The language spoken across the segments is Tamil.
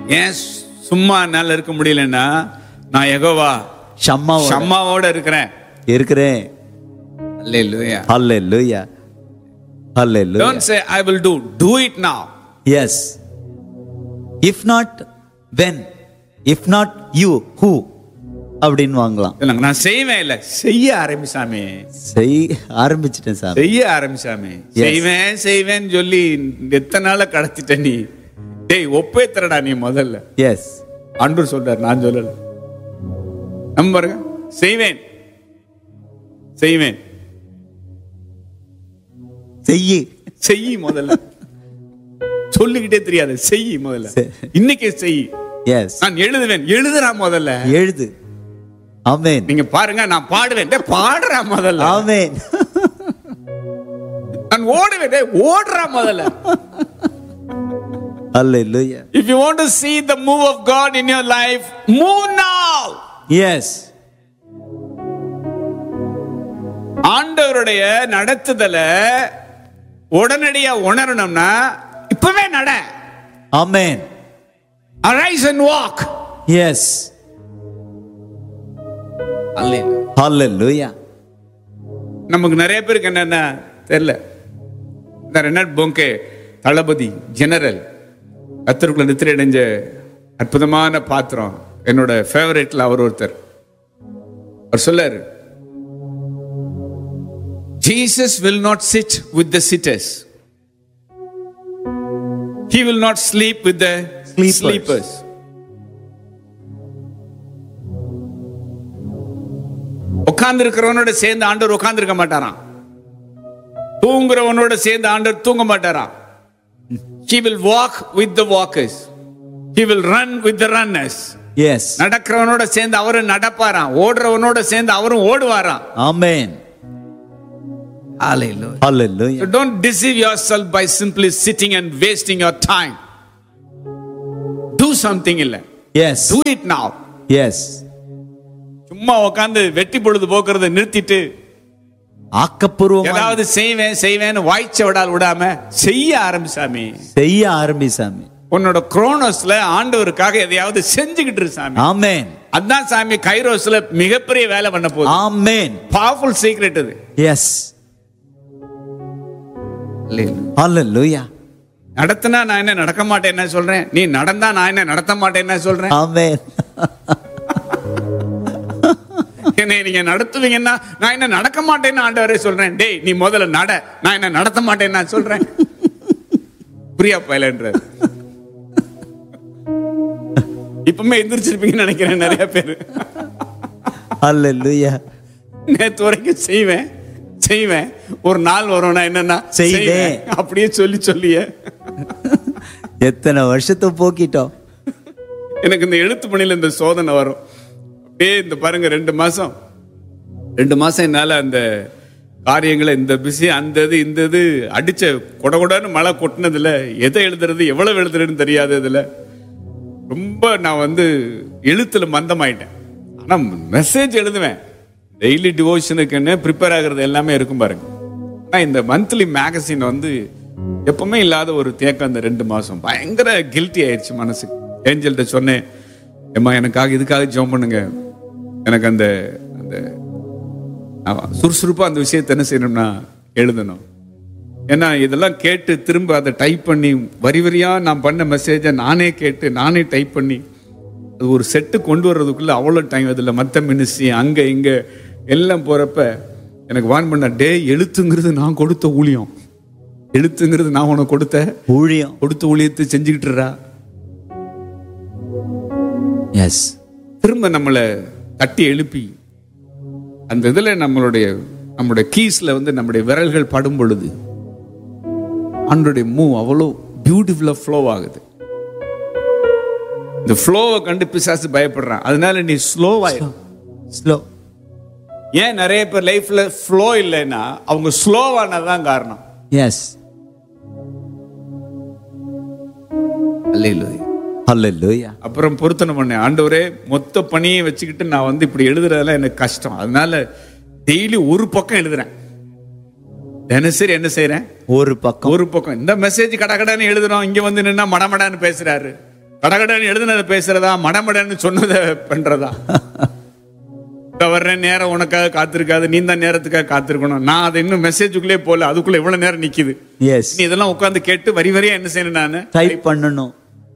ஏன் சும்மா என்னால இருக்க முடியலன்னா நான் எகோவா ஷம்மா ஷம்மாவோட இருக்கிறேன் இருக்கிறேன் அல்லேலூயா ஹalleluya ஹalleluya Don't say I will do. Do it now. Yes if not when if not you who அப்படின்னு வாங்கலாம் இல்லைங்க, நான் செய்வேன் இல்ல செய்ய ஆரம்பிச்சாமே செய் ஆரம்பிச்சிட்டேன் சார் செய்ய ஆரம்பிச்சாமே செய்வேன் செய்வேன்னு சொல்லி எத்தனை நாள கடத்திட்ட நீ டேய் ஒப்பேத்துறடா நீ முதல்ல எஸ் ஆண்டவர் சொல்றார் நான் சொல்லல நம்ம பாருங்க செய்வேன் செய்வேன் செய்யி செய் முதல்ல சொல்லிக்கிட்டே தெரியாது செய் முதல்ல செய். இன்னைக்கு செய் எஸ் நான் எழுதுவேன் எழுதுறா முதல்ல எழுது ஆமென் நீங்க பாருங்க நான் பாடுவேன் டேய், பாடுறா முதல்ல ஆமென் நான் ஓடுவேன் டேய், ஓடுறா முதல்ல ஹalleluya If you want to see the move of God in your life, move now. Yes ஆண்டவருடைய நடத்துதல உடனடியா உணரணும்னா இப்பவே நட amen arise and walk yes ஹalleluya நமக்கு நிறைய பேருக்கு என்னன்னா தெரியல இந்த ரெனாட் போங்கே தளபதி ஜெனரல் கத்தருக்குள்ள நித்திரை அடைஞ்ச அற்புதமான பாத்திரம் என்னோட ஃபேவரட்ல அவர் ஒருத்தர் அவர் சொல்லாரு Jesus will not sit with the sitters he will not sleep with the Sleepers. Sleepers உட்கார்ந்து இருக்கிறவனோட சேர்ந்து ஆண்டவர் உட்கார்ந்து இருக்க மாட்டாராம் தூங்குறவனோட சேர்ந்து ஆண்டவர் தூங்க மாட்டாராம் he will walk with the walkers he will run with the runners yes நடக்கிறவனோட சேர்ந்து அவரும் நடப்பாராம் ஓடுறவனோட சேர்ந்து அவரும் ஓடுவாராம் ஆமென் Hallelujah. ஹalleluya So don't deceive yourself by simply sitting and wasting your time. Do something இல்ல yes Do it now. Yes சும்மா உட்கார்ந்து வெட்டி பொழுது போக்குறத நிறுத்திட்டு ஆக்கப்பூர்வமா ஏதாவது செய்வேன் செய்வேன்னு வாய்ச்ச விடால் விடாம செய்ய ஆரம்பிச்சாமி செய்ய ஆரம்பிசாமி உன்னோட குரோனோஸ்ல ஆண்டவருக்காக எதையாவது செஞ்சுக்கிட்டு இரு சாமி ஆமென் அதான் சாமி கைரோஸ்ல மிகப்பெரிய வேலை பண்ண போகுது ஆமென் பவர்ஃபுல் சீக்ரெட் இது எஸ் ஹalleluya நடத்தினா நான் என்ன நடக்க மாட்டேன் என்ன சொல்றேன் நீ நடந்தா நான் என்ன நடத்த மாட்டேன் என்ன சொல்றேன் ஆமென் என்னை நீங்க நடத்துவீங்கன்னா நான் என்ன நடக்க மாட்டேன்னு ஆண்டவரே சொல்றேன் டேய் நீ முதல்ல நட நான் என்ன நடத்த மாட்டேன்னு நான் சொல்றேன் பிரியா பயிலன்ற இப்பவுமே எந்திரிச்சிருப்பீங்கன்னு நினைக்கிறேன் நிறைய பேர் ஹalleluya நேத்து வரைக்கும் செய்வேன் செய்வேன் ஒரு நாள் வரும் நான் என்னன்னா செய்வேன். அப்படியே சொல்லி சொல்லியே எத்தனை வருஷத்தை போக்கிட்டோம் எனக்கு இந்த எழுத்து பணியில இந்த சோதனை வரும் அப்படியே இந்த பாருங்க ரெண்டு மாசம் ரெண்டு மாசம் என்னால அந்த காரியங்களை இந்த பிஸி அந்த இது இந்த இது அடிச்ச கொட கொடன்னு மழை கொட்டினதுல எதை எழுதுறது எவ்வளவு எழுதுறதுன்னு தெரியாததுல ரொம்ப நான் வந்து எழுத்துல மந்தமாயிட்டேன் ஆனா மெசேஜ் எழுதுவேன் டெய்லி டிவோஷனுக்குன்னு ப்ரிப்பேர் ஆகுறது எல்லாமே இருக்கும் பாருங்க ஆனா இந்த மந்த்லி மேகசின் வந்து எப்பவுமே இல்லாத ஒரு தேக்கம் அந்த ரெண்டு மாசம் பயங்கர கில்ட்டி ஆயிடுச்சு மனசுக்கு ஏஞ்சல்கிட்ட சொன்னேன் ஏம்மா எனக்காக இதுக்காக ஜெபம் பண்ணுங்க எனக்கு அந்த அந்த ஆமா, சுறுசுறுப்பா அந்த விஷயத்தை என்ன செய்யணும்னா எழுதணும் ஏன்னா இதெல்லாம் கேட்டு திரும்ப அதை டைப் பண்ணி வரி வரியா நான் பண்ண மெசேஜை நானே கேட்டு நானே டைப் பண்ணி அது ஒரு செட்டு கொண்டு வர்றதுக்குள்ள அவ்வளோ டைம் அதில் மற்ற மினிஸ்ட்ரி அங்கே இங்கே எல்லாம் போகிறப்ப எனக்கு வான் பண்ண டே எழுத்துங்கிறது நான் கொடுத்த ஊழியம் எழுத்துங்கிறது நான் உனக்கு கொடுத்த ஊழியம் கொடுத்த ஊழியத்தை செஞ்சுக்கிட்டுறா எஸ் திரும்ப நம்மளை தட்டி எழுப்பி அந்த இதில் நம்மளுடைய நம்மளுடைய கீஸ்ல வந்து நம்முடைய விரல்கள் படும் பொழுது அன்றைய மூவ் அவ்வளோ பியூட்டிஃபுல்லாக ஃப்ளோ ஆகுது இந்த ஃப்ளோவை கண்டு பிசாசு பயப்படுறான் அதனால நீ ஸ்லோவாயிரும் ஸ்லோ ஏன் நிறைய பேர் லைஃப்ல ஃப்ளோ இல்லைன்னா அவங்க ஸ்லோவானதான் காரணம் எஸ் அல்லேலூயா ஹalleluya அப்புறம் பொருத்தனை பண்ணேன் ஆண்டவரே மொத்த பணியை வச்சுக்கிட்டு நான் வந்து இப்படி எழுதுறதெல்லாம் எனக்கு கஷ்டம் அதனால டெய்லி ஒரு பக்கம் எழுதுறேன் தினசரி என்ன செய்றேன் ஒரு பக்கம் ஒரு பக்கம் இந்த மெசேஜ் கடகடன்னு எழுதுறோம் இங்க வந்து நின்னா மடமடான்னு பேசுறாரு கடகடன் எழுதுனதை பேசுறதா மடமடன்னு சொன்னதை பண்றதா இப்ப வர்ற நேரம் உனக்காக காத்திருக்காது நீ தான் நேரத்துக்காக காத்திருக்கணும் நான் அது இன்னும் மெசேஜுக்குள்ளே போல அதுக்குள்ள எவ்வளவு நேரம் நிக்குது எஸ் நீ இதெல்லாம் உட்கார்ந்து கேட்டு வரி வரியா என்ன செய்யணும் நானு டைப் பண்ணணும்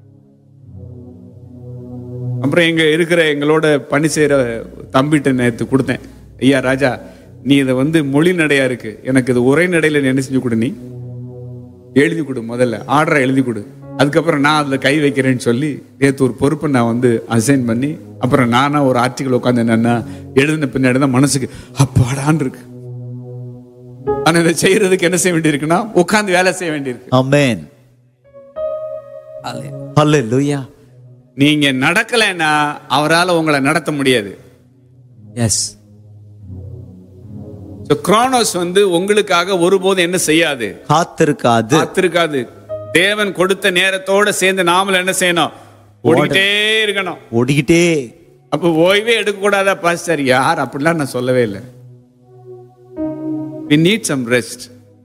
அப்புறம் எங்க இருக்கிற எங்களோட பணி செய்யற தம்பிட்ட நேத்து கொடுத்தேன் ஐயா ராஜா நீ இதை வந்து மொழி நடையா இருக்கு எனக்கு இது உரை நடையில நீ என்ன செஞ்சு கொடு நீ எழுதி கொடு முதல்ல ஆர்டரை எழுதி கொடு அதுக்கப்புறம் நான் அதுல கை வைக்கிறேன்னு சொல்லி நேத்து ஒரு பொறுப்பை நான் வந்து அசைன் பண்ணி அப்புறம் நானா ஒரு ஆர்டிகல் உட்காந்து என்னன்னா எழுதின பின்னாடி தான் மனசுக்கு அப்பாடான் இருக்கு ஆனா இதை செய்யறதுக்கு என்ன செய்ய வேண்டியிருக்குன்னா உட்காந்து வேலை செய்ய வேண்டியிருக்கு ஆமென் ஹalleluya நீங்க நடக்கலைன்னா அவரால உங்களை நடத்த முடியாது எஸ் So, குரோனோஸ் வந்து உங்களுக்காக ஒருபோதும் என்ன செய்யாது காத்திருக்காது காத்திருக்காது தேவன் கொடுத்த நேரத்தோட சேர்ந்து நாமளும் என்ன செய்யணும் ஓடிக்கிட்டே இருக்கணும் ஓடிக்கிட்டே அப்ப ஓய்வே எடுக்க கூடாதா பாஸ்டர் யார் அப்படிலாம் நான் சொல்லவே இல்லை we need some rest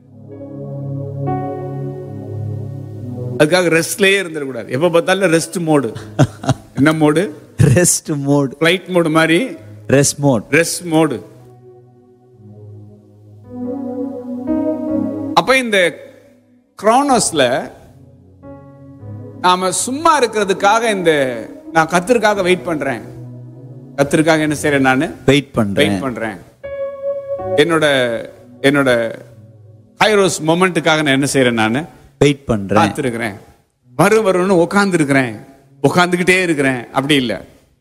அதுக்காக ரெஸ்ட்லயே இருந்துடக்கூடாது எப்ப பார்த்தாலும் ரெஸ்ட் மோடு என்ன mode rest mode flight mode மாதிரி ரெஸ்ட் மோட் ரெஸ்ட் மோடு அப்ப இந்த குரோனோஸ்ல நாம சும்மா இருக்கிறதுக்காக இந்த நான் கத்திற்காக வெயிட் பண்றேன் கத்திற்காக என்ன செய்றேன் நான் வெயிட் பண்றேன் வெயிட் பண்றேன் என்னோட என்னோட ஹைரோஸ் மொமெண்ட்டுக்காக நான் என்ன செய்றேன் நான் வெயிட் பண்றேன் காத்திருக்கிறேன் வரும் வரும்னு உட்கார்ந்து இருக்கிறேன் உட்கார்ந்துகிட்டே இருக்கிறேன் அப்படி இல்லை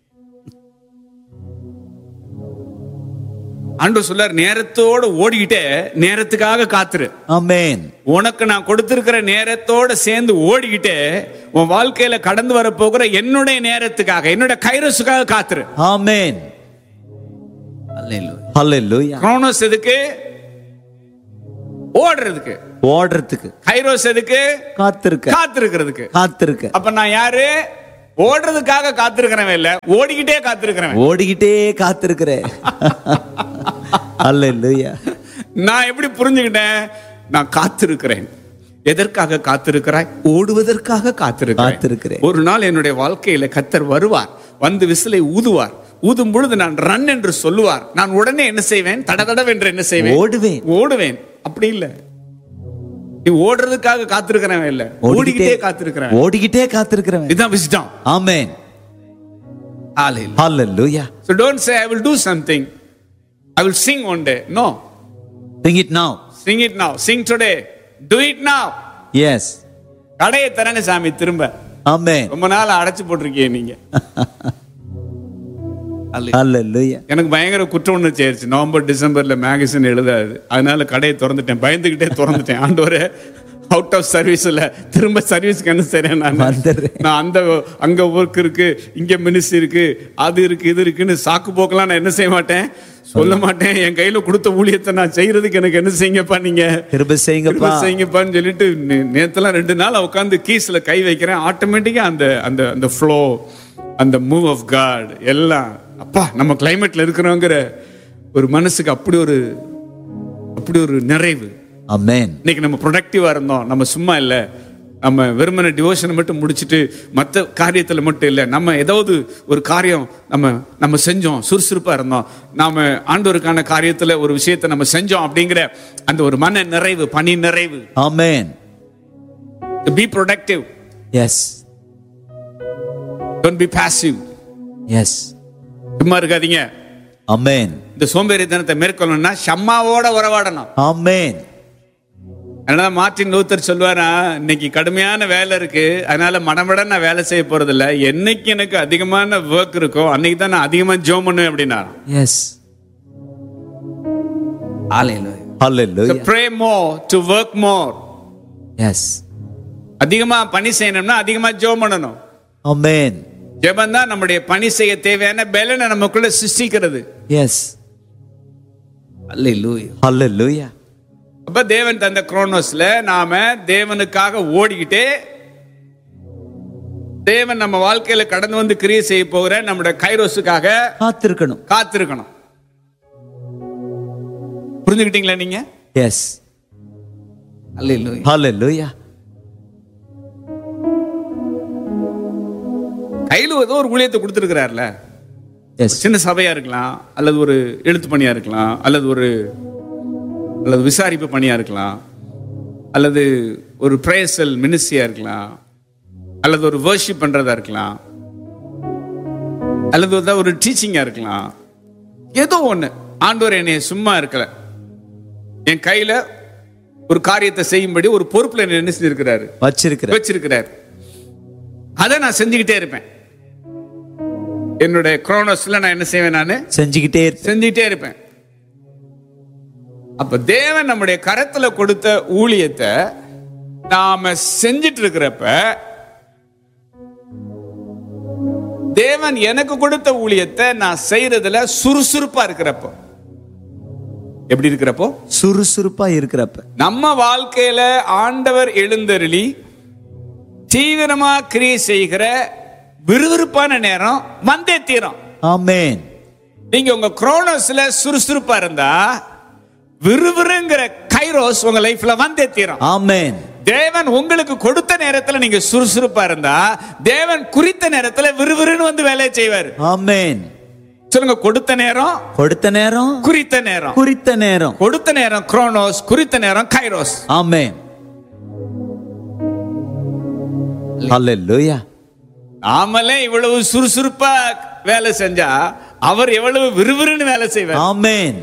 ஆண்டவர் சொல்லார் நேரத்தோட ஓடிக்கிட்டே நேரத்துக்காக காத்துரு ஆமென் உனக்கு நான் கொடுத்திருக்கிற நேரத்தோட சேர்ந்து ஓடிக்கிட்டே உன் வாழ்க்கையில கடந்து வர போகிற என்னுடைய நேரத்துக்காக என்னோட கைரஸுக்காக காத்துரு ஆமென் ஹalleluya குரோனோஸ் எதுக்கு ஓடுறதுக்கு ஓடுறதுக்கு கைரோஸ் எதுக்கு காத்திருக்க காத்திருக்கிறதுக்கு காத்திருக்க அப்ப நான் யாரு ஓடுறதுக்காக காத்திருக்கிறவன் இல்ல ஓடிக்கிட்டே காத்திருக்கிறவன் ஓடிக்கிட்டே காத்திருக்கிறேன் ஹalleluya நான் எப்படி புரிஞ்சுக்கிட்டேன் நான் காத்திருக்கிறேன் எதற்காக காத்திருக்கிறாய் ஓடுவதற்காக காத்திருக்கிறேன் காத்திருக்கிறேன். ஒரு நாள் என்னுடைய வாழ்க்கையில கத்தர் வருவார் வந்து விசிலை ஊதுவார் ஊதும் பொழுது நான் ரன் என்று சொல்லுவார் நான் உடனே என்ன செய்வேன் தடதடவென்று என்ன செய்வேன் ஓடுவேன் ஓடுவேன் அப்படி இல்ல நீ ஓடுறதுக்காக காத்திருக்கிறவன் இல்ல ஓடிக்கிட்டே காத்திருக்கிறேன் ஓடிக்கிட்டே காத்திருக்கிறவன் இதுதான் விசிடம் ஆமென் ஹalleluya So don't say I will do something. I will sing one day. No. sing it now Sing it now. Sing today. Do it now. yes கடையை தரங்க சாமி திரும்ப ஆமென் ரொம்ப நாள் அடைச்சு போட்டிருக்கீங்க நீங்க ஹalleluya எனக்கு பயங்கர குற்ற உணர்ச்சி ஆயிடுச்சு நவம்பர் டிசம்பர்ல மேகசின் எழுதாது அதனால கடையை திறந்துட்டேன் பயந்துகிட்டே திறந்துட்டேன் ஆண்டவரே அவுட் ஆஃப் சர்வீஸ்ல திரும்ப சர்வீஸ்க்கு என்ன செய்றேன் நான் வந்துடுறேன். நான் அந்த அங்க ஒர்க் இருக்கு இங்க மினிஸ்ட்ரி இருக்கு அது இருக்கு இது இருக்குன்னு சாக்கு போக்கெல்லாம் நான் என்ன செய்ய மாட்டேன் சொல்ல மாட்டேன் என் கையில கொடுத்த ஊழியத்தை நான் செய்யறதுக்கு எனக்கு என்ன செய்யுங்கப்பா நீங்க கிருபை செய்யுங்கப்பா கிருபை செய்யுங்கப்பான்னு சொல்லிட்டு நே- நேத்தெல்லாம் ரெண்டு நாள் உட்காந்து கீஸ்ல கை வைக்கிறேன் ஆட்டோமேட்டிக்கா அந்த அந்த அந்த ஃப்ளோ அந்த மூவ் ஆஃப் காட் எல்லாம் அப்பா நம்ம கிளைமேட்ல இருக்கிறோங்கிற ஒரு மனசுக்கு அப்படி ஒரு அப்படி ஒரு நிறைவு ஆமென் இன்னைக்கு நம்ம ப்ரொடக்டிவா இருந்தோம் நம்ம சும்மா இல்ல நம்ம வெறுமனை டிவோஷனை மட்டும் முடிச்சிட்டு மற்ற காரியத்துல மட்டும் இல்லை நம்ம ஏதாவது ஒரு காரியம் நம்ம நம்ம செஞ்சோம் சுறுசுறுப்பா இருந்தோம் நாம ஆண்டவருக்கான காரியத்துல ஒரு விஷயத்தை நம்ம செஞ்சோம் அப்படிங்கிற அந்த ஒரு மன நிறைவு பணி நிறைவு amen be productive yes don't be passive yes சும்மா இருக்காதீங்க ஆமென் இந்த சோம்பேறித்தனத்தை மேற்கொள்ளணும்னா ஷம்மாவோட உறவாடணும் ஆமென் அதனால மார்ட்டின் லூத்தர் சொல்லுவாரா இன்னைக்கு கடுமையான வேலை இருக்கு அதனால மடமட நான் வேலை செய்ய போறது இல்ல என்னைக்கு எனக்கு அதிகமான ஒர்க் இருக்கோ அன்னைக்கு தான் நான் அதிகமா ஜோம் பண்ணுவேன் அப்படின்னா எஸ் ஹalleluya pray more to work more yes அதிகமா பணி செய்யணும்னா அதிகமா ஜோம் பண்ணணும் ஆமென் ஜெபம் தான் நம்முடைய பணி செய்ய தேவையான பலனை நமக்குள்ள சிருஷ்டிக்கிறது எஸ் ஹalleluya அப்ப தேவன் தந்த குரோனோஸ்ல நாம தேவனுக்காக ஓடிக்கிட்டே தேவன் நம்ம வாழ்க்கையில கடந்து வந்து கிரியை செய்ய போகிற நம்முடைய கைரோஸுக்காக காத்திருக்கணும் காத்திருக்கணும் புரிஞ்சுக்கிட்டீங்களா நீங்க எஸ் ஹalleluya கையில் ஏதோ ஒரு ஊழியத்தை கொடுத்துருக்கிறார்ல எஸ் சின்ன சபையா இருக்கலாம் அல்லது ஒரு எழுத்து பணியா இருக்கலாம் அல்லது ஒரு அல்லது விசாரிப்பு பணியா இருக்கலாம் அல்லது ஒரு பிரேசல் மினிஸ்ட்ரியா இருக்கலாம் அல்லது ஒரு வர்ஷிப் பண்றதா இருக்கலாம் அல்லது வந்து ஒரு டீச்சிங்கா இருக்கலாம் ஏதோ ஒண்ணு ஆண்டவர் என்னை சும்மா இருக்கல என் கையில ஒரு காரியத்தை செய்யும்படி ஒரு பொறுப்புல என்னை என்ன செஞ்சிருக்கிறாரு வச்சிருக்கிற வச்சிருக்கிறார் அதை நான் செஞ்சுக்கிட்டே இருப்பேன் என்னுடைய குரோனோஸ்ல நான் என்ன செய்வேன் நான் செஞ்சுக்கிட்டே இருப்ப செஞ்சுக்கிட்டே இருப்பேன் அப்ப தேவன் நம்முடைய கரத்துல கொடுத்த ஊழியத்தை நாம செஞ்சிட்டு இருக்கிறப்ப தேவன் எனக்கு கொடுத்த ஊழியத்தை நான் செய்யறதுல சுறுசுறுப்பா இருக்கிறப்போ எப்படி இருக்கிறப்போ சுறுசுறுப்பா இருக்கிறப்ப நம்ம வாழ்க்கையில ஆண்டவர் எழுந்தருளி தீவிரமா கிரியை செய்கிற விறுவிறுப்பான நேரம் வந்தே தீரும் ஆமென் நீங்க உங்க குரோனோஸ்ல சுறுசுறுப்பா இருந்தா விறுவிறுங்கிற கைரோஸ் உங்க லைஃப்ல வந்தே தீரும் ஆமென் தேவன் உங்களுக்கு கொடுத்த நேரத்துல நீங்க சுறுசுறுப்பா இருந்தா தேவன் குறித்த நேரத்துல விறுவிறுன்னு வந்து வேலையை செய்வார் ஆமென் சொல்லுங்க கொடுத்த நேரம் கொடுத்த நேரம் குறித்த நேரம் குறித்த நேரம் கொடுத்த நேரம் குரோனோஸ் குறித்த நேரம் கைரோஸ் ஆமென் ஹalleluya நாமளே இவ்வளவு சுறுசுறுப்பா வேலை செஞ்சா அவர் எவ்வளவு விறுவிறுன்னு வேலை செய்வார் ஆமென்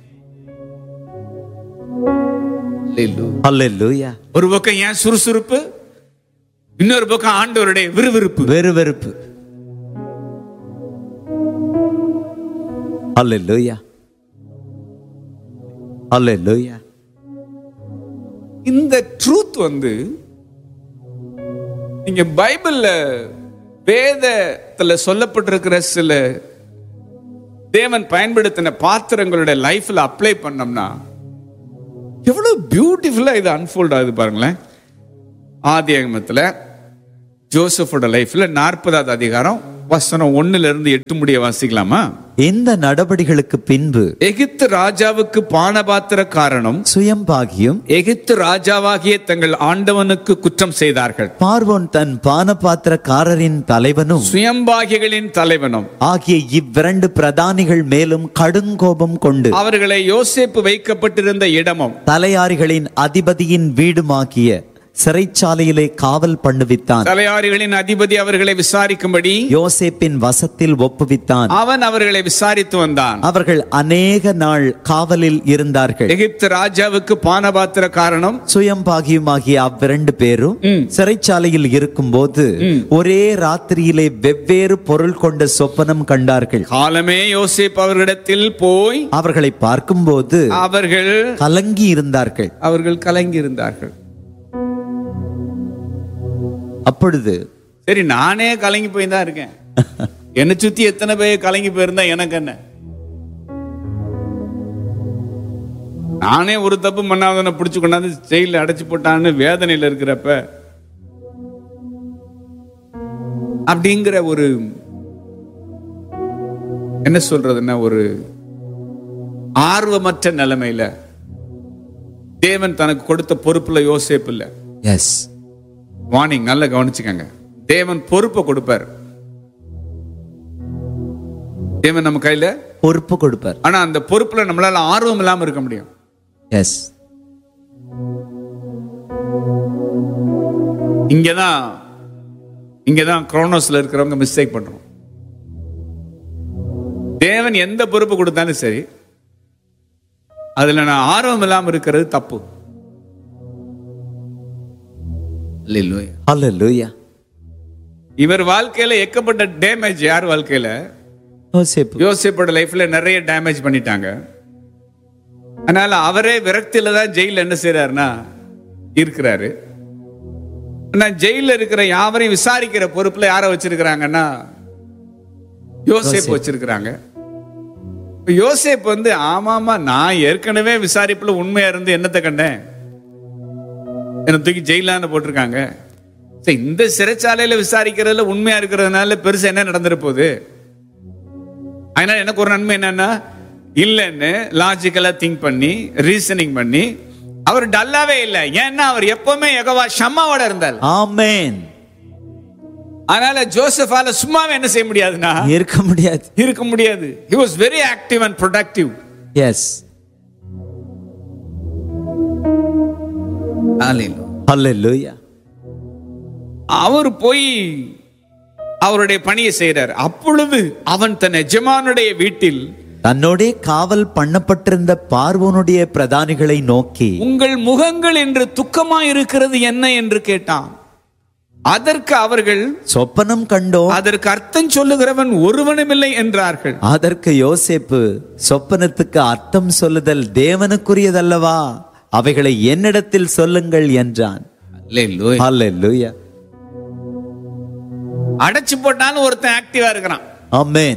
ஹalleluya ஒரு பக்கம் ஏன் சுறுசுறுப்பு இன்னொரு பக்கம் ஆண்டவருடைய விறுவிறுப்பு வெறுவெறுப்பு ஹalleluya ஹalleluya இந்த ட்ரூத் வந்து நீங்க பைபிள்ல வேதத்துல சொல்லப்பட்டிருக்கிற சில தேவன் பயன்படுத்தின பாத்திரங்களுடைய லைஃப்ல அப்ளை பண்ணோம்னா எவ்வளவு பியூட்டிஃபுல்லா இது அன்ஃபோல்ட் ஆகுது பாருங்களேன் ஆதி அகமத்துல ஜோசஃபோட லைஃப்ல நாற்பதாவது அதிகாரம் வசனம் ஒண்ணுல இருந்து எட்டு முடிய வாசிக்கலாமா இந்த நடபடிகளுக்கு பின்பு எகிப்து ராஜாவுக்கு பானபாத்திர காரணம் சுயம்பாகியும் எகிப்து ராஜாவாகிய தங்கள் ஆண்டவனுக்கு குற்றம் செய்தார்கள் பார்வோன் தன் பானபாத்திரக்காரரின் தலைவனும் சுயம்பாகிகளின் தலைவனும் ஆகிய இவ்விரண்டு பிரதானிகள் மேலும் கடுங்கோபம் கொண்டு அவர்களை யோசேப்பு வைக்கப்பட்டிருந்த இடமும் தலையாரிகளின் அதிபதியின் வீடுமாகிய சிறைச்சாலையிலே காவல் பண்ணுவித்தான் தலையாரிகளின் அதிபதி அவர்களை விசாரிக்கும்படி யோசேப்பின் வசத்தில் ஒப்புவித்தான் அவன் அவர்களை விசாரித்து வந்தான் அவர்கள் அநேக நாள் காவலில் இருந்தார்கள் எகிப்து ராஜாவுக்கு பானபாத்திர காரணம் சுயம்பாகியுமாகிய அவ்விரண்டு பேரும் சிறைச்சாலையில் இருக்கும்போது ஒரே ராத்திரியிலே வெவ்வேறு பொருள் கொண்ட சொப்பனம் கண்டார்கள் காலமே யோசேப் அவர்களிடத்தில் போய் அவர்களை பார்க்கும்போது அவர்கள் கலங்கி இருந்தார்கள் அவர்கள் கலங்கி இருந்தார்கள் அப்பொழுது சரி நானே கலங்கி போய் தான் இருக்கேன் என்னை சுத்தி எத்தனை பேர் கலங்கி போயிருந்தா எனக்கு என்ன நானே ஒரு தப்பு பண்ணாதவனை பிடிச்சு கொண்டாந்து ஜெயில அடைச்சு போட்டான்னு வேதனையில இருக்கிறப்ப அப்படிங்கிற ஒரு என்ன சொல்றதுன்னா ஒரு ஆர்வமற்ற நிலைமையில தேவன் தனக்கு கொடுத்த பொறுப்புல யோசேப்பு இல்லை எஸ் வார்னிங் நல்லா கவனிச்சுக்கங்க தேவன் பொறுப்பை கொடுப்பார் தேவன் நம்ம கையில பொறுப்பு கொடுப்பார் ஆனா அந்த பொறுப்புல நம்மளால ஆர்வம் இல்லாம இருக்க முடியும் எஸ் இங்கதான் இங்கதான் குரோனோஸ்ல இருக்கிறவங்க மிஸ்டேக் பண்றோம் தேவன் எந்த பொறுப்பு கொடுத்தாலும் சரி அதுல நான் ஆர்வம் இல்லாம இருக்கிறது தப்பு அல்லேலூயா. ஹalleluya இவர் வாழ்க்கையில எக்கப்பட்ட டேமேஜ் யார் வாழ்க்கையில யோசேப்பு யோசிப்போட லைஃப்ல நிறைய டேமேஜ் பண்ணிட்டாங்க அதனால அவரே விரக்தியில தான் ஜெயில என்ன செய்யறாருன்னா இருக்கிறாரு ஆனா ஜெயில இருக்கிற யாவரையும் விசாரிக்கிற பொறுப்புல யாரை வச்சிருக்கிறாங்கன்னா யோசேப் வச்சிருக்கிறாங்க இப்ப யோசேப் வந்து ஆமாமா நான் ஏற்கனவே விசாரிப்புல உண்மையா இருந்து என்னத்தை கண்டேன் என்ன தூக்கி ஜெயிலான்னு போட்டிருக்காங்க சரி, இந்த சிறைச்சாலையில விசாரிக்கிறதுல உண்மையா இருக்கிறதுனால பெருசா என்ன நடந்துட போகுது அதனால எனக்கு ஒரு நன்மை என்னன்னா இல்லைன்னு லாஜிக்கலா திங்க் பண்ணி ரீசனிங் பண்ணி அவர் டல்லாவே இல்லை ஏன்னா அவர் எப்பவுமே எகவா ஷம்மாவோட இருந்தார் ஆமென் அதனால ஜோசஃபால சும்மாவே என்ன செய்ய முடியாதுன்னா இருக்க முடியாது இருக்க முடியாது he was very active and productive yes Hallelujah. ஹalleluya அவர் போய் அவருடைய பணியை செய்றார் அப்பொழுது அவன் தன் எஜமானுடைய வீட்டில் தன்னோடே காவல் பண்ணப்பட்டிருந்த பார்வோனுடைய பிரதானிகளை நோக்கி உங்கள் முகங்கள் என்று துக்கமாய் இருக்கிறது என்ன என்று கேட்டான் அதற்கு அவர்கள் சொப்பனம் கண்டோம் அதற்கு அர்த்தம் சொல்லுகிறவன் ஒருவனுமில்லை என்றார்கள் அதற்கு யோசேப்பு சொப்பனத்துக்கு அர்த்தம் சொல்லுதல் தேவனுக்குரியதல்லவா அவைகளை என்னிடத்தில் சொல்லுங்கள் என்றான் ஹalleluya அடைச்சு போட்டாலும் ஒருத்தன் ஆக்டிவா இருக்கிறான் ஆமென்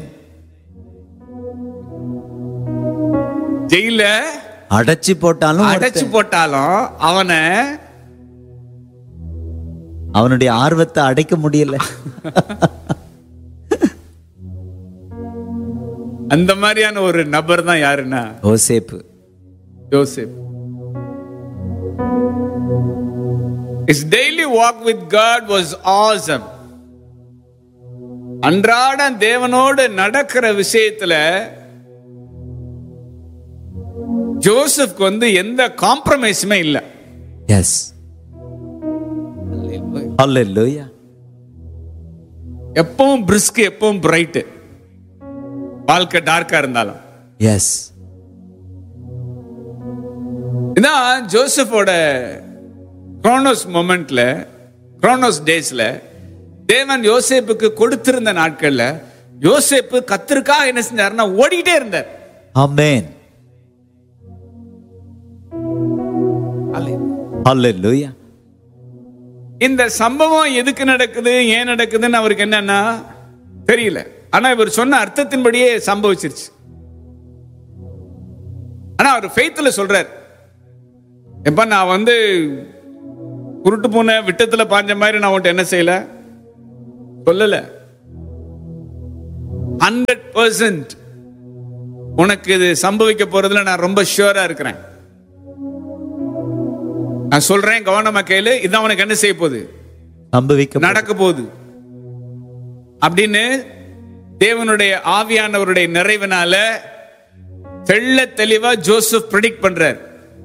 ஜெயில அடைச்சி போட்டாலும் அடைச்சு ஒருத்தன் போட்டாலும் அவனை அவனுடைய ஆர்வத்தை அடைக்க முடியல அந்த மாதிரியான ஒரு நபர் தான் யாருன்னா யோசேப்பு யோசேப் His daily walk with God was awesome. அன்றாட தேவனோடு நடக்கிற விஷயத்துல ஜோசப்க்கு வந்து எந்த காம்ப்ரமைஸுமே இல்லை எஸ் ஹalleluya எப்பவும் பிரிஸ்க் எப்பவும் பிரைட்டு வாழ்க்கை டார்க்கா இருந்தாலும் எஸ் இதான் ஜோசப்போட குரோனோஸ் மொமெண்ட்ல குரோனோஸ் டேஸ்ல தேவன் யோசேப்புக்கு கொடுத்திருந்த நாட்கள்ல யோசேப்பு கத்திற்கா என்ன செஞ்சாருன்னா ஓடிக்கிட்டே இருந்தார் ஆமென் ஹalleluya இந்த சம்பவம் எதுக்கு நடக்குது ஏன் நடக்குதுன்னு அவருக்கு என்னன்னா தெரியல ஆனா இவர் சொன்ன அர்த்தத்தின்படியே சம்பவிச்சிருச்சு ஆனா அவர் ஃபெய்த்ல சொல்றார் எப்ப நான் வந்து குருட்டு பூனை விட்டத்துல பாஞ்ச மாதிரி நான் உன்ட்ட என்ன செய்யல சொல்லல ஹண்ட்ரட் பர்சன்ட் உனக்கு இது சம்பவிக்க போறதுல நான் ரொம்ப ஷுவரா இருக்கிறேன் நான் சொல்றேன் கவனமா கேளு இதான் உனக்கு என்ன செய்ய போகுது சம்பவிக்க நடக்க போகுது அப்படின்னு தேவனுடைய ஆவியானவருடைய நிறைவினால தெள்ள தெளிவா ஜோசப் ப்ரெடிக்ட் பண்றார்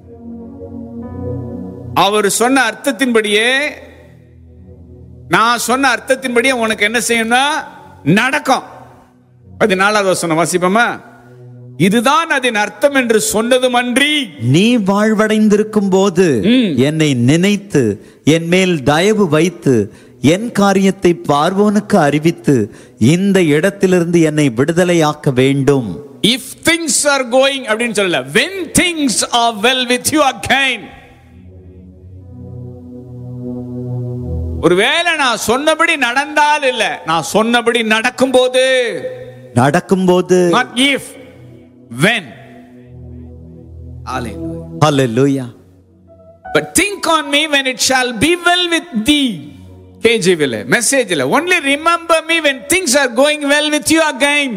அவர் சொன்ன அர்த்தத்தின்படியே நான் சொன்ன அர்த்தத்தின்படியே உனக்கு என்ன செய்யணும்னா நடக்கும் பதினாலாவது வசனம் வாசிப்போமா இதுதான் அதன் அர்த்தம் என்று சொன்னதும் அன்றி நீ வாழ்வடைந்திருக்கும் போது என்னை நினைத்து என் மேல் தயவு வைத்து என் காரியத்தை பார்வோனுக்கு அறிவித்து இந்த இடத்திலிருந்து என்னை விடுதலையாக்க வேண்டும் if things are going அப்படின்னு சொல்லல when things are well with you again ஒருவேளை நான் சொன்னபடி நடந்தால் இல்ல நான் சொன்னபடி நடக்கும்போது நடக்கும்போது not if when Hallelujah. Hallelujah but think on me when it shall be well with thee கேஜிவில் மெசேஜில் only remember me when things are going well with you again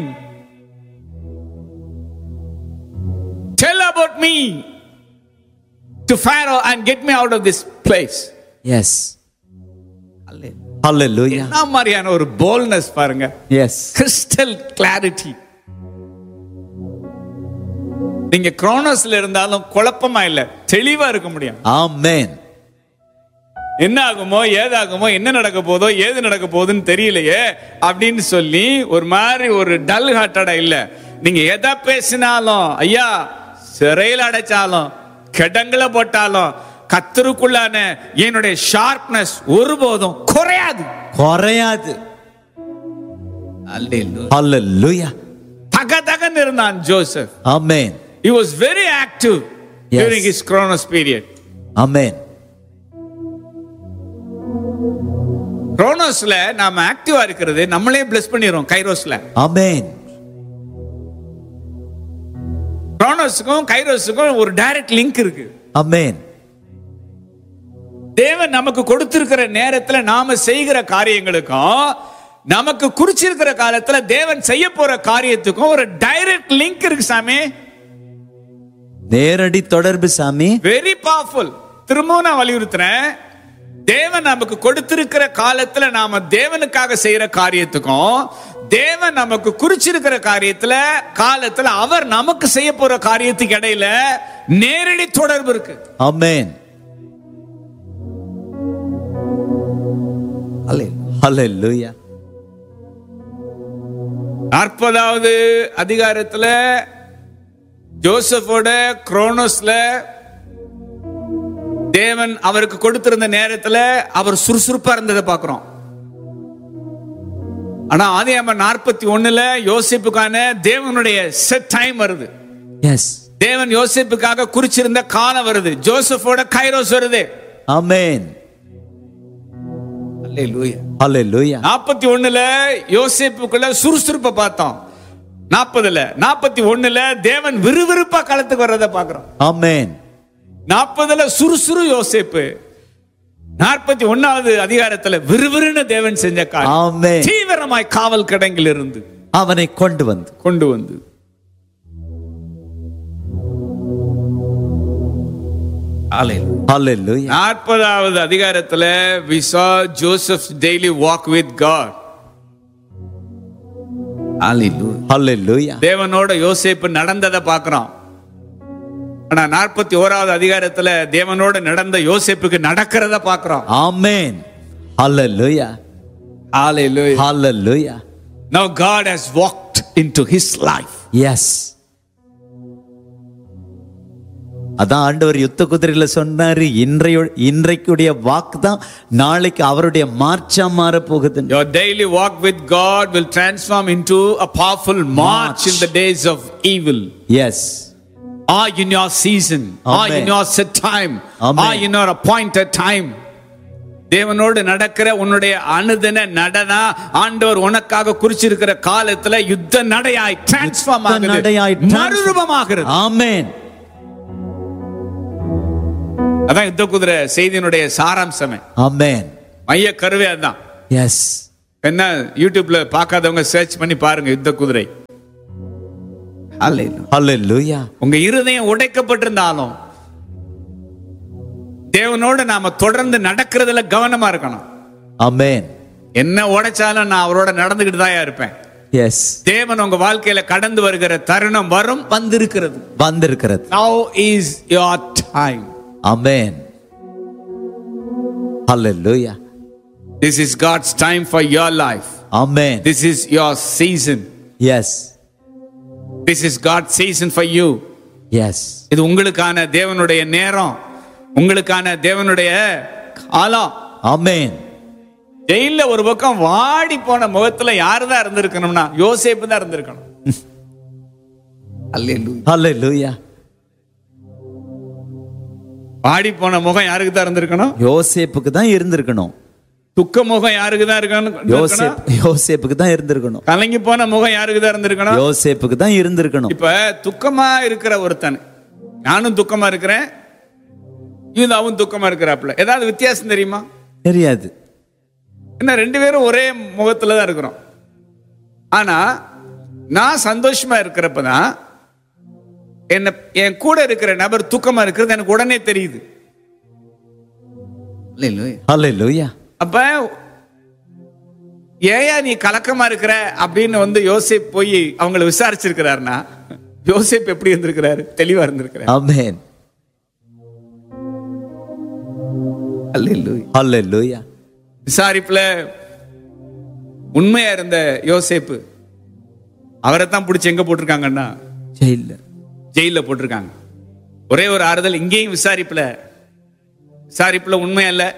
tell about me to Pharaoh and get me out of this place yes ஹalleluya என்ன மாதிரியான ஒரு போல்னஸ் பாருங்க எஸ் கிறிஸ்டல் கிளாரிட்டி நீங்க குரோனோஸ்ல இருந்தாலும் குழப்பமா இல்ல தெளிவா இருக்க முடியும் ஆமென் என்ன ஆகுமோ ஏதாகுமோ என்ன நடக்க போதோ ஏது நடக்க போகுதுன்னு தெரியலையே அப்படின்னு சொல்லி ஒரு மாதிரி ஒரு டல் ஹார்ட்டடா இல்ல நீங்க எதை பேசினாலும் ஐயா சிறையில் அடைச்சாலும் கிடங்குல போட்டாலும் கத்தருக்குள்ளான என்னுடைய ஷார்ப்னஸ் ஒருபோதும் குறையாது குறையாது ஹalleluya தக தகன்னு இருந்தான் Joseph amen he was very active Yes. during his chronos period amen குரோனோஸ்ல நாம ஆக்டிவா இருக்கிறது நம்மளே பிளஸ் பண்ணிடுறோம் கைரோஸ்ல ஆமென் குரோனோஸுக்கும் கைரோஸுக்கும் ஒரு டைரக்ட் லிங்க் இருக்கு ஆமென் தேவன் நமக்கு கொடுத்திருக்கிற நேரத்துல நாம செய்கிற காரியங்களுக்கும் நமக்கு குறிச்சிருக்கிற காலத்துல தேவன் செய்ய போற காரியத்துக்கும் ஒரு டைரக்ட் லிங்க் இருக்கு சாமி நேரடி தொடர்பு சாமி வெரி பவர்ஃபுல் திரும்பவும் நான் வலியுறுத்துறேன் தேவன் நமக்கு கொடுத்திருக்கிற காலத்துல நாம தேவனுக்காக செய்யற காரியத்துக்கும் தேவன் நமக்கு குறிச்சிருக்கிற காரியத்துல காலத்துல அவர் நமக்கு செய்ய போற காரியத்துக்கு இடையில நேரடி தொடர்பு இருக்கு ஆமென் ஹalleluya நாற்பதாவது அதிகாரத்துல ஜோசப்போட குரோனோஸ்ல தேவன் அவருக்கு கொடுத்திருந்த நேரத்துல அவர் சுறுசுறுப்பா இருந்ததை பார்க்கிறோம் ஆனா ஆதியாம நாற்பத்தி ஒண்ணுல யோசிப்புக்கான தேவனுடைய செட் டைம் வருது எஸ் தேவன் யோசிப்புக்காக குறிச்சிருந்த காலம் வருது ஜோசப்போட கைரோஸ் வருது ஆமென் ஹalleluya நாற்பத்தி ஒண்ணுல யோசிப்புக்குள்ள சுறுசுறுப்பை பார்த்தோம் நாற்பதுல நாற்பத்தி ஒண்ணுல தேவன் விறுவிறுப்பா களத்துக்கு வர்றதை பார்க்கிறோம் ஆமென் நாற்பதுல சுறுசுறு யோசிப்பு நாற்பத்தி ஒன்னாவது அதிகாரத்துல விறுவிறுன்னு தேவன் செஞ்ச காரியம் ஆமென் தீவிரமாய் காவல் கிடங்கில் இருந்து அவனை கொண்டு வந்து கொண்டு வந்து ஹalleluya நாற்பதாவது அதிகாரத்துல we saw Joseph's daily walk with God Hallelujah. ஹalleluya தேவனோட யோசேப்பு நடந்ததை பார்க்கிறோம் ஆனா நாற்பத்தி ஓராவது அதிகாரத்துல தேவனோட நடந்த யோசேப்புக்கு நடக்கிறத பார்க்கிறோம் ஆமென் ஹalleluya Hallelujah. ஹalleluya Now God has walked into his life. Yes அதான் ஆண்டவர் யுத்த குதிரையில சொன்னாரு இன்றைய இன்றைக்குடைய வாக்கு தான் நாளைக்கு அவருடைய மார்ச்சா மாற போகுது Your daily walk with God will transform into a powerful march in the days of evil. Yes Or in your season, or Amen. in your set time, Amen. or in your appointed time. தேவனோடு நடக்கிற உன்னுடைய அனுதின நடனா ஆண்டவர் உனக்காக குறிச்சிருக்கிற காலத்துல யுத்த நடையாய் டிரான்ஸ்ஃபார்ம் யுத்த நடையாய் ஆகுது transform- மறுரூபமாகிறது ஆமென் அதான் யுத்த குதிரை செய்தியினுடைய சாராம்சமே ஆமென் மைய கருவே அதான் எஸ் என்ன யூடியூப்ல பார்க்காதவங்க சர்ச் பண்ணி பாருங்க யுத்த குதிரை ஹalleluya உங்க இருதயம் உடைக்கப்பட்டிருந்தாலும் தேவனோட நாம தொடர்ந்து நடக்கிறதுல கவனமா இருக்கணும் ஆமென் என்ன உடைச்சாலும் நான் அவரோட நடந்துகிட்டு தான் இருப்பேன் எஸ் தேவன் உங்க வாழ்க்கையில கடந்து வருகிற தருணம் வரும் வந்திருக்கிறது வந்திருக்கிறது Now is your time. Amen ஹalleluya This is God's time for your life. Amen This is your season. Yes This is God's season for you. Yes இது உங்களுக்கான தேவனுடைய நேரம் உங்களுக்கான தேவனுடைய காலம் ஆமென் ஜெயில ஒரு பக்கம் வாடி போன முகத்துல யாரு தான் இருந்திருக்கணும்னா யோசேப்பு தான் இருந்திருக்கணும் ஹalleluya வாடி போன முகம் யாருக்கு தான் இருந்திருக்கணும் யோசேப்புக்கு தான் இருந்திருக்கணும் துக்க முகம் யாருக்கு தான் இருக்கணும் யோசேப் யோசேப்புக்கு தான் இருந்திருக்கணும் கலங்கி போன முகம் யாருக்கு தான் இருந்திருக்கணும் யோசேப்புக்கு தான் இருந்திருக்கணும் இப்ப துக்கமா இருக்கிற ஒருத்தன் நானும் துக்கமா இருக்கிறேன் யூதாவும் துக்கமா இருக்கிறாப்புல ஏதாவது வித்தியாசம் தெரியுமா தெரியாது என்ன ரெண்டு பேரும் ஒரே முகத்துல தான் இருக்கிறோம் ஆனா நான் சந்தோஷமா இருக்கிறப்ப தான் என்ன என் கூட இருக்கிற நபர் துக்கமா இருக்கிறது எனக்கு உடனே தெரியுது ஹalleluya அப்ப ஏயா நீ கலக்கமா இருக்கிற அப்படின்னு வந்து யோசேப் போய் அவங்கள விசாரிச்சிருக்கிறாருன்னா யோசேப் எப்படி இருந்திருக்கிறாரு தெளிவா இருந்திருக்கிறாரு ஆமென் ஹalleluya விசாரிப்புல உண்மையா இருந்த யோசேப்பு அவரை தான் பிடிச்சி எங்க போட்டிருக்காங்கன்னா ஜெயில்ல ஜெயில போட்டிருக்காங்க ஒரே ஒரு ஆறுதல் இங்கேயும் விசாரிப்புல விசாரிப்புல உண்மையா இல்ல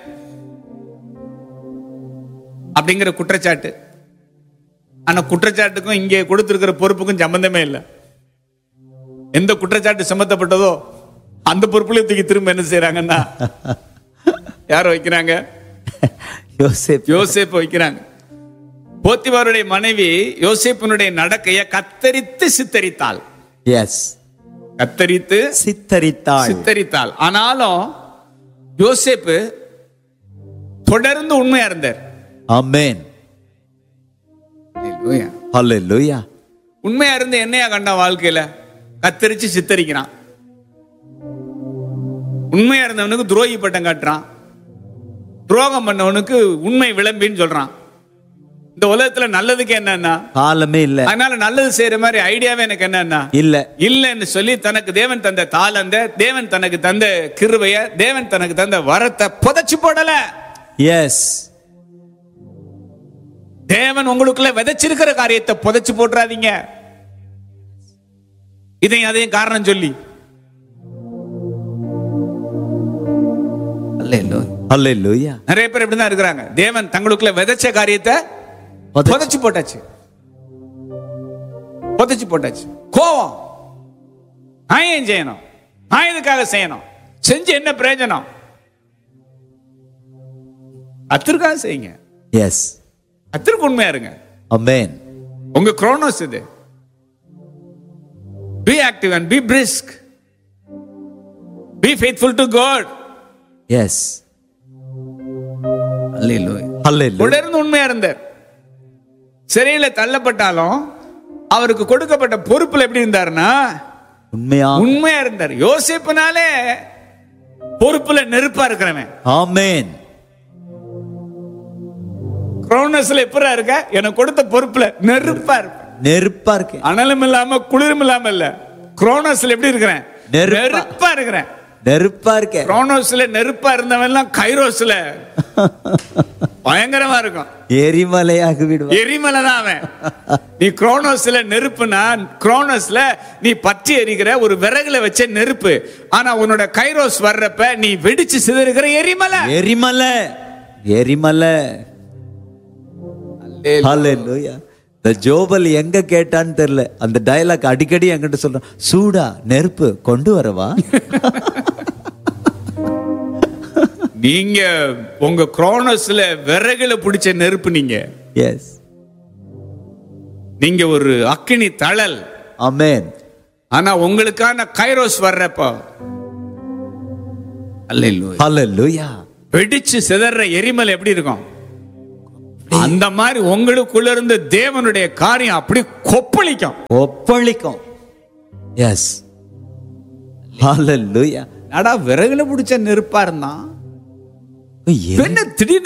அப்படிங்கிற குற்றச்சாட்டு ஆனா குற்றச்சாட்டுக்கும் இங்கே கொடுத்திருக்கிற பொறுப்புக்கும் சம்பந்தமே இல்லை எந்த குற்றச்சாட்டு சுமத்தப்பட்டதோ அந்த பொறுப்புலையும் தூக்கி திரும்ப என்ன செய்யறாங்கன்னா யார வைக்கிறாங்க யோசேப் யோசேப்பு வைக்கிறாங்க போத்திபாருடைய மனைவி யோசேப்பினுடைய நடக்கைய கத்தரித்து சித்தரித்தாள் எஸ் கத்தரித்து சித்தரித்தாள் சித்தரித்தாள் ஆனாலும் யோசேப்பு தொடர்ந்து உண்மையா இருந்தார் ஆமென் ஹalleluya உண்மையா இருந்து என்னையா கண்டான் வாழ்க்கையில கத்தரிச்சு சித்தரிக்கிறான் உண்மையா இருந்தவனுக்கு துரோகி பட்டம் காட்டுறான் துரோகம் பண்ணவனுக்கு உண்மை விளம்பின்னு சொல்றான் இந்த உலகத்துல நல்லதுக்கு என்னன்னா காலமே இல்ல அதனால நல்லது செய்யற மாதிரி ஐடியாவே எனக்கு என்னன்னா இல்ல இல்லைன்னு சொல்லி தனக்கு தேவன் தந்த தாளந்த தேவன் தனக்கு தந்த கிருபைய தேவன் தனக்கு தந்த வரத்தை புதைச்சு போடல எஸ் தேவன் உங்களுக்குள்ள விதைச்சிருக்கிற காரியத்தை புதைச்சு போட்டுறாதீங்க இதையும் அதையும் காரணம் சொல்லி அல்லேலூயா நிறைய பேர் இப்படிதான் இருக்கிறாங்க தேவன் தங்களுக்குள்ள விதைச்ச காரியத்தை புதைச்சு- புதைச்சு போட்டாச்சு புதைச்சு போட்டாச்சு கோவம் நான் ஏன் செய்யணும் நான் இதுக்காக செய்யணும் செஞ்சு என்ன பிரயோஜனம் அத்திற்காக செய்யுங்க எஸ் அத்திற்கு உண்மையா இருங்க அமேன் உங்க குரோனோஸ் இது be active and be brisk be faithful to God yes alleluia alleluia தொடர்ந்து உண்மையா இருந்தார் சிறையில தள்ளப்பட்டாலும் அவருக்கு கொடுக்கப்பட்ட பொறுப்புல எப்படி இருந்தாருன்னா உண்மையா உண்மையா இருந்தார் யோசிப்புனாலே பொறுப்புல நெருப்பா இருக்கிறவன் ஆமென் குரோனஸ்ல எப்படா இருக்க எனக்கு கொடுத்த பொறுப்புல நெருப்பா இருப்பேன் நெருப்பா இருக்கேன் அனலும் இல்லாம குளிரும் இல்லாம இல்ல குரோனஸ்ல எப்படி இருக்கிறேன் நெருப்பா. நெருப்பா இருக்கிறேன் நெருப்பா இருக்கேன் குரோனோஸ்ல நெருப்பா இருந்தவன் எல்லாம் கைரோஸ்ல பயங்கரமா இருக்கும் எரிமலையாகி விடுவா எரிமலை தான் அவன் நீ குரோனோஸ்ல நெருப்புனா குரோனோஸ்ல நீ பற்றி எரிகிற ஒரு விறகுல வச்ச நெருப்பு ஆனா உன்னோட கைரோஸ் வர்றப்ப நீ வெடிச்சு சிதறுகிற எரிமலை எரிமலை எரிமலை ஹalleluya இந்த ஜோபல் எங்க கேட்டான்னு தெரியல அந்த டயலாக் அடிக்கடி என்கிட்ட சொல்றான் சூடா நெருப்பு கொண்டு வரவா நீங்க உங்க குரோனோஸ்ல விறகுல பிடிச்ச நெருப்பு நீங்க எஸ் நீங்க ஒரு அக்கினி தழல் அமேன் ஆனா உங்களுக்கான கைரோஸ் வர்றப்போ அல்ல ஹalleluya வெடிச்சு சிதற எரிமலை எப்படி இருக்கும் அந்த மாதிரி உங்களுக்குள்ள இருந்து தேவனுடைய காரியம் அப்படி கொப்பளிக்கும் ஒப்பளிக்கும் எஸ் ஹalleluya நடா விறகுல பிடிச்ச நெருப்பா இருந்தான் எரி- என்ன திடீர்னு